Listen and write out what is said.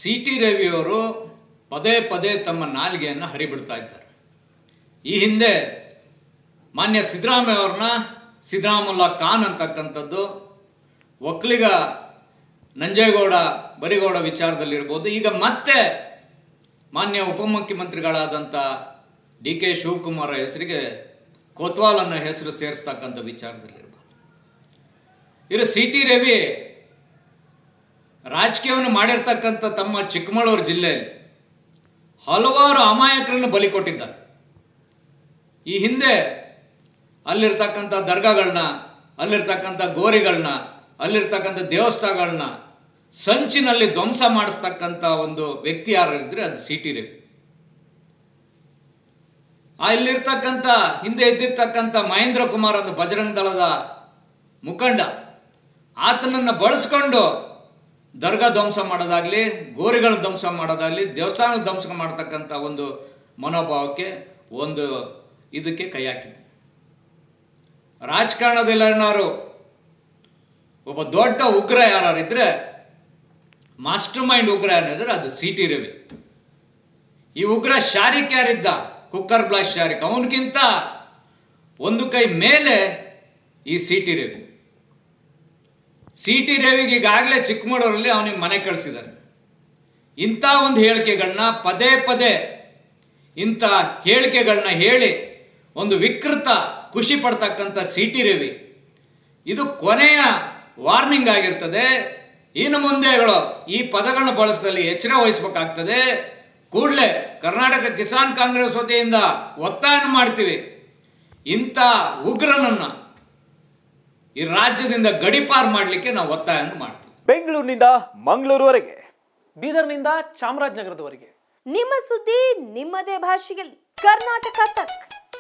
C T ರವಿಯವರು ಪದೇ ಪದೇ ತಮ್ಮ ನಾಲಿಗೆಯನ್ನು ಹರಿಬಿಡ್ತಾ ಇದ್ದಾರೆ ಈ ಹಿಂದೆ ಮಾನ್ಯ ಸಿದ್ದರಾಮಯ್ಯ ಅವ್ರನ್ನ ಸಿದ್ದರಾಮುಲ್ಲಾ ಖಾನ್ ಅಂತಕ್ಕಂಥದ್ದು ಒಕ್ಕಲಿಗ ನಂಜೇಗೌಡ ಬರಿಗೌಡ ವಿಚಾರದಲ್ಲಿರ್ಬೋದು ಈಗ ಮತ್ತೆ ಮಾನ್ಯ ಉಪಮುಖ್ಯಮಂತ್ರಿಗಳಾದಂಥ ಡಿ ಕೆ ಶಿವಕುಮಾರ್ ಹೆಸರಿಗೆ ಕೊತ್ವಾಲ್ ಅನ್ನೋ ಹೆಸರು ಸೇರಿಸ್ತಕ್ಕಂಥ ವಿಚಾರದಲ್ಲಿರ್ಬೋದು ಇವರು ಸಿ ಟಿ ರವಿ ರಾಜಕೀಯವನ್ನು ಮಾಡಿರ್ತಕ್ಕಂಥ ತಮ್ಮ ಚಿಕ್ಕಮಗಳೂರು ಜಿಲ್ಲೆಯಲ್ಲಿ ಹಲವಾರು ಅಮಾಯಕರನ್ನು ಬಲಿ ಕೊಟ್ಟಿದ್ದಾರೆ ಈ ಹಿಂದೆ ಅಲ್ಲಿರ್ತಕ್ಕಂಥ ದರ್ಗಾಗಳನ್ನ ಅಲ್ಲಿರ್ತಕ್ಕಂಥ ಗೋರಿಗಳನ್ನ ಅಲ್ಲಿರ್ತಕ್ಕಂಥ ದೇವಸ್ಥಾನಗಳನ್ನ ಸಂಚಿನಲ್ಲಿ ಧ್ವಂಸ ಮಾಡಿಸ್ತಕ್ಕಂಥ ಒಂದು ವ್ಯಕ್ತಿ ಯಾರು ಇದ್ರೆ ಅದು ಸಿ ಟಿ ರವಿ ಆ ಇಲ್ಲಿರ್ತಕ್ಕಂಥ ಹಿಂದೆ ಇದ್ದಿರ್ತಕ್ಕಂಥ ಮಹೇಂದ್ರ ಕುಮಾರ್ ಅಂತ ಬಜರಂಗ ದಳದ ಮುಖಂಡ ಆತನನ್ನು ಬಳಸ್ಕೊಂಡು ದರ್ಗಾ ಧ್ವಂಸ ಮಾಡೋದಾಗ್ಲಿ ಗೋರಿಗಳ ಧ್ವಂಸ ಮಾಡೋದಾಗ್ಲಿ ದೇವಸ್ಥಾನ ಧ್ವಂಸ ಮಾಡತಕ್ಕಂಥ ಒಂದು ಮನೋಭಾವಕ್ಕೆ ಒಂದು ಇದಕ್ಕೆ ಕೈ ಹಾಕಿದೆ ರಾಜಕಾರಣದಲ್ಲಿ ಏನಾರು ಒಬ್ಬ ದೊಡ್ಡ ಉಗ್ರ ಯಾರು ಇದ್ರೆ ಮಾಸ್ಟರ್ ಮೈಂಡ್ ಉಗ್ರ ಏನಿದ್ರೆ ಅದು ಸಿ ಟಿ ರವಿ ಈ ಉಗ್ರ ಶಾರಿಕ್ ಯಾರಿದ್ದ ಕುಕ್ಕರ್ ಬ್ಲಾಸ್ಟ್ ಶಾರಿಕ್ ಅವನಿಗಿಂತ ಒಂದು ಕೈ ಮೇಲೆ ಈ C T Ravi C T ರವಿಗೆ ಈಗಾಗಲೇ ಚಿಕ್ಕಮಗಳೂರಲ್ಲಿ ಅವನಿಗೆ ಮನೆ ಕಳಿಸಿದ್ದಾರೆ ಇಂಥ ಒಂದು ಹೇಳಿಕೆಗಳನ್ನ ಪದೇ ಪದೇ ಇಂಥ ಹೇಳಿಕೆಗಳನ್ನ ಹೇಳಿ ಒಂದು ವಿಕೃತ ಖುಷಿ ಪಡ್ತಕ್ಕಂಥ ಸಿ ಟಿ ರವಿ ಇದು ಕೊನೆಯ ವಾರ್ನಿಂಗ್ ಆಗಿರ್ತದೆ ಇನ್ನು ಮುಂದೆಗಳು ಈ ಪದಗಳನ್ನ ಬಳಸದಲ್ಲಿ ಎಚ್ಚರ ವಹಿಸಬೇಕಾಗ್ತದೆ ಕೂಡಲೇ ಕರ್ನಾಟಕ ಕಿಸಾನ್ ಕಾಂಗ್ರೆಸ್ ವತಿಯಿಂದ ಒತ್ತಾಯ ಮಾಡ್ತೀವಿ ಇಂಥ ಉಗ್ರನನ್ನ ಈ ರಾಜ್ಯದಿಂದ ಗಡಿಪಾರು ಮಾಡಲಿಕ್ಕೆ ನಾವು ಒತ್ತಾಯ ಮಾಡ್ತೀವಿ ಬೆಂಗಳೂರಿನಿಂದ ಮಂಗಳೂರುವರೆಗೆ ಬೀದರ್ನಿಂದ ಚಾಮರಾಜನಗರದವರೆಗೆ ನಿಮ್ಮ ಸುದ್ದಿ ನಿಮ್ಮದೇ ಭಾಷೆಯಲ್ಲಿ ಕರ್ನಾಟಕ ತಕ್